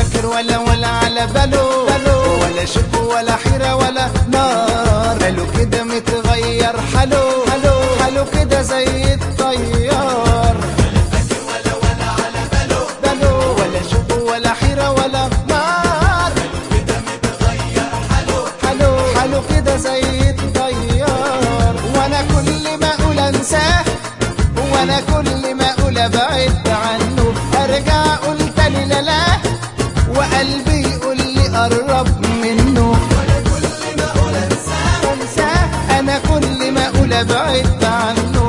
فاكر ولا ولا على باله ولا شك ولا حيرة ولا نار قالوا كده متغير حاله حاله كده زي الطيار باله ولا شك ولا حيرة ولا نار حاله حاله كده زي الطيار وانا كل ما اقول انساه وانا كل ما اقول ابعد عنه ارجع اقول تاني لا لا وقلبي يقول لي قرب منه انساه انا كل ما اقول ابعد عنه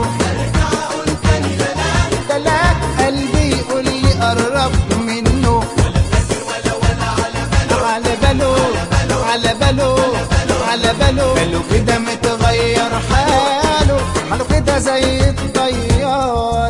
لا لا قلبي يقول لي قرب منه على باله على باله على باله باله كده متغير حاله حاله كده زي الطيار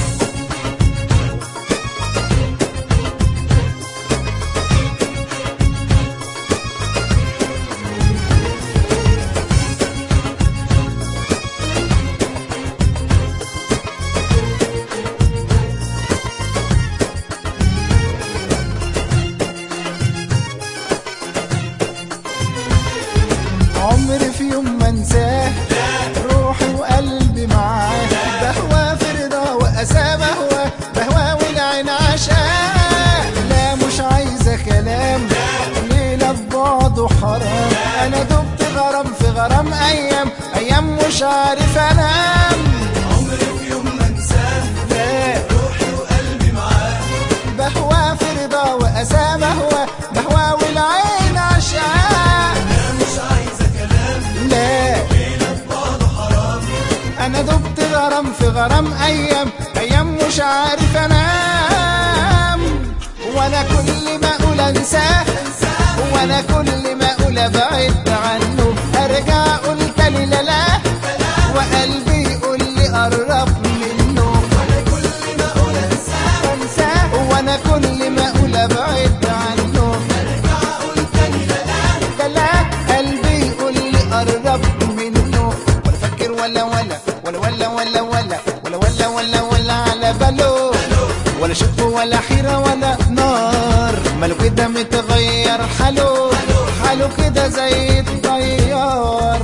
عمري في يوم ما انساه روحي وقلبي معاه بهوى في رضا واسى بهوى بهوى والعين عشاه لا مش عايزه كلام ليله في بعضه حرام انا دبت غرام في غرام ايام ايام مش عارف انام عمري في يوم ما انساه لا روحي وقلبي معاه بهوى في رضا واسى بهوى بهوى والعين عشاه انا مش عايزه كلام لا ليله في بعضه حرام انا دبت غرام في غرام ايام ايام مش عارف انام وانا كل ما اقول انساه وانا كل ما اقول ابعد عنه ارجع اقول تاني لا لا وقلبي يقول لي قرب منه انا كل ما اقول انساه انساه وانا كل ما اقول ابعد عنه ارجع اقول تاني لا لا لا لا قلبي يقول لي قرب منه ولا فكر ولا ولا ولا ولا ولا ولا ولا ولا ولا ولا على باله ولا شك ولا حيرة ولا نار ماله كده متغير حاله حاله كده زي الطيار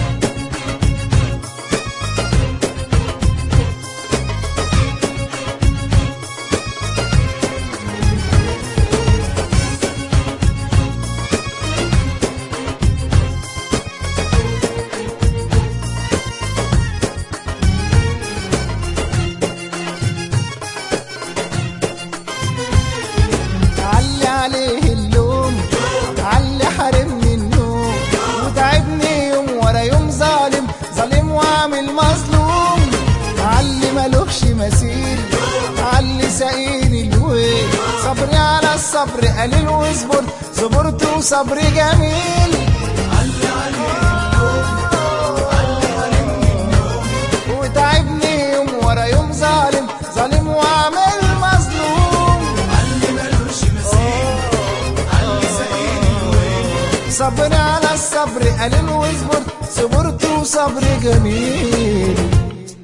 علي عليه اللوم علي حرمني النوم وتعبني يوم ورا يوم ظالم ظالم وعامل مظلوم علي ملوكش مثيل علي ساقيني الويل صبري على الصبر قليل واصبر صبرت وصبر جميل علي عليه اللوم علي حرمني النوم وتعبني يوم ورا يوم ظالم ظالم وعامل مظلوم علي ملوش مثيل علي ساقيني الويل صبري على الصبر قليل واصبر صبرت وصبر جميل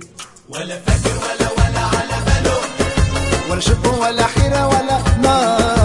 ولا فاكر ولا ولا على باله ولا شك ولا حيرة ولا نار